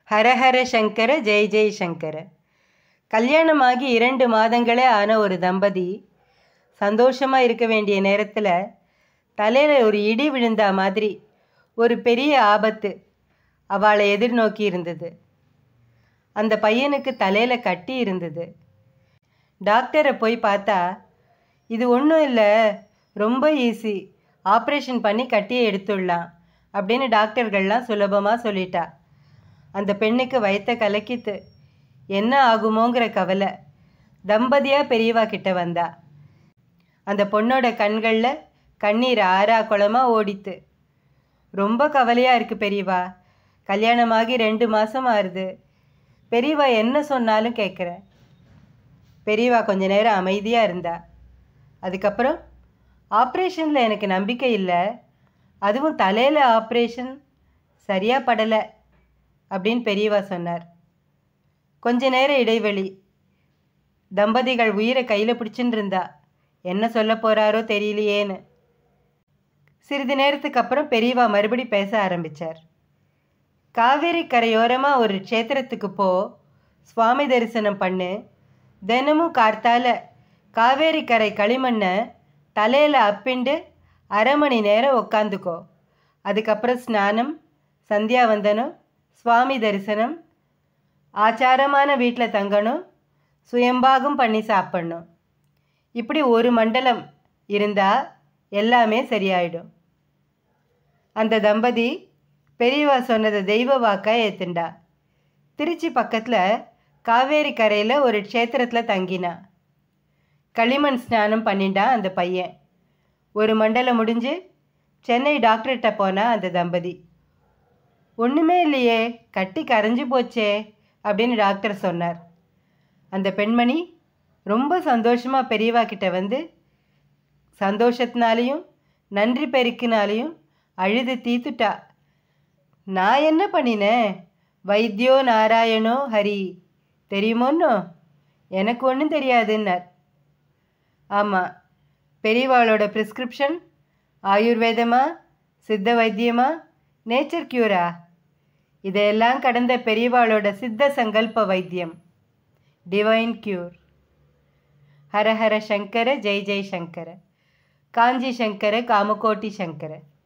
ஹரஹர சங்கர ஜெய் ஜெய் சங்கர கல்யாணமாகி இரண்டு மாதங்களே ஆன ஒரு தம்பதி சந்தோஷமாக இருக்க வேண்டிய நேரத்தில் தலையில் ஒரு இடி விழுந்தா மாதிரி ஒரு பெரிய ஆபத்து அவளை எதிர்நோக்கி இருந்தது அந்த பையனுக்கு தலையில் கட்டி இருந்தது டாக்டரை போய் பார்த்தா இது ஒன்றும் இல்லை ரொம்ப ஈஸி ஆப்ரேஷன் பண்ணி கட்டியை எடுத்துடலாம் அப்படின்னு டாக்டர்கள்லாம் சுலபமாக சொல்லிட்டா அந்த பெண்ணுக்கு வயத்த கலக்கித்து என்ன ஆகுமோங்கிற கவலை தம்பதியாக பெரியவா கிட்ட வந்தா அந்த பொண்ணோட கண்களில் கண்ணீர் ஆறா குளமாக ஓடித்து ரொம்ப கவலையாக இருக்குது பெரியவா கல்யாணமாகி ரெண்டு மாதம் ஆறுது பெரியவா என்ன சொன்னாலும் கேட்குறேன் பெரியவா கொஞ்ச நேரம் அமைதியாக இருந்தா அதுக்கப்புறம் ஆப்ரேஷனில் எனக்கு நம்பிக்கை இல்லை அதுவும் தலையில் ஆப்ரேஷன் சரியாக படலை அப்படின்னு பெரியவா சொன்னார் கொஞ்ச நேரம் இடைவெளி தம்பதிகள் உயிரை கையில் பிடிச்சின்னு இருந்தா என்ன சொல்ல போகிறாரோ தெரியலையேன்னு சிறிது நேரத்துக்கு அப்புறம் பெரியவா மறுபடி பேச ஆரம்பித்தார் காவேரி கரையோரமாக ஒரு க்ஷேத்திரத்துக்கு போ சுவாமி தரிசனம் பண்ணு தினமும் கார்த்தால காவேரி கரை களிமண்ணை தலையில் அப்பிண்டு அரை மணி நேரம் உக்காந்துக்கோ அதுக்கப்புறம் ஸ்நானம் சந்தியாவந்தனம் சுவாமி தரிசனம் ஆச்சாரமான வீட்டில் தங்கணும் சுயம்பாகம் பண்ணி சாப்பிடணும் இப்படி ஒரு மண்டலம் இருந்தால் எல்லாமே சரியாயிடும் அந்த தம்பதி பெரியவா சொன்னதை தெய்வ வாக்கா ஏத்துண்டா திருச்சி பக்கத்தில் காவேரி கரையில் ஒரு க்ஷேத்திரத்தில் தங்கினா களிமண் ஸ்நானம் பண்ணிண்டான் அந்த பையன் ஒரு மண்டலம் முடிஞ்சு சென்னை டாக்டர்கிட்ட போனா அந்த தம்பதி ஒன்றுமே இல்லையே கட்டி கரைஞ்சு போச்சே அப்படின்னு டாக்டர் சொன்னார் அந்த பெண்மணி ரொம்ப சந்தோஷமாக பெரியவா கிட்ட வந்து சந்தோஷத்தினாலையும் நன்றி பெருக்கினாலையும் அழுது தீத்துட்டா நான் என்ன பண்ணினேன் வைத்தியோ நாராயணோ ஹரி தெரியுமோன்னோ எனக்கு ஒன்றும் தெரியாதுன்னார் ஆமாம் பெரியவாளோட ப்ரிஸ்கிரிப்ஷன் ஆயுர்வேதமா சித்த வைத்தியமா நேச்சர் கியூரா இதையெல்லாம் கடந்த பெரியவாளோட சித்த சங்கல்ப வைத்தியம் டிவைன் கியூர் ஹர ஹர சங்கர ஜெய் ஜெய் சங்கர காஞ்சி சங்கர காமகோட்டி சங்கர